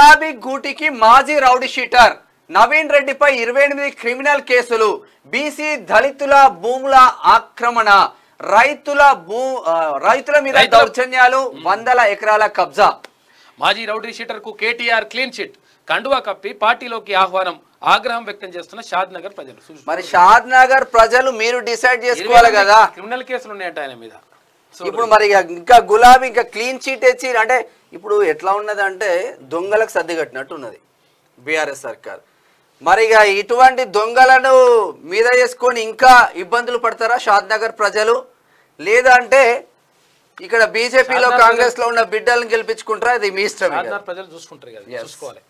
గులాబీ గూటికి మాజీ రౌడీ షీటర్ నవీన్ రెడ్డిపై ఇరవై ఎనిమిది క్రిమినల్ కేసులు బీసీ దళితుల భూముల ఆక్రమణ రైతుల భూ ఆ, రైతుల మీద రైతుల- దౌర్జన్యాలు వందల ఎకరాల కబ్జా మాజీ రౌడీ షీటర్ కు కేటీఆర్ క్లీన్ చిట్ కండువా కప్పి పార్టీలోకి ఆహ్వానం ఆగ్రహం వ్యక్తం చేస్తున్న షాద్ నగర్ ప్రజలు చూసి- మరి షాద్ నగర్ ప్రజలు మీరు డిసైడ్ చేసుకోవాలి కదా క్రిమినల్ కేసులు ఉన్నాయంట ఆయన మీద సో ఇప్పుడు మరి ఇక ఇంకా గులాబీ ఇంకా క్లీన్ చీట్ ఇచ్చి అంటే ఇప్పుడు ఎట్లా ఉన్నది అంటే దొంగలకు సర్ది కట్టినట్టు ఉన్నది బీఆర్ఎస్ సర్కార్ మరి ఇక ఇటువంటి దొంగలను మీద చేసుకొని ఇంకా ఇబ్బందులు పడతారా షాద్ నగర్ ప్రజలు లేదా అంటే ఇక్కడ బీజేపీలో షాద్ నగర్ కాంగ్రెస్ లో ఉన్న బిడ్డలను గెలిపించుకుంటారా ఇది మీ ఇష్టం షాద్ ఇక. నగర్ ప్రజలు చూసుకుంటారు కదా Yes. చూసుకోవాలి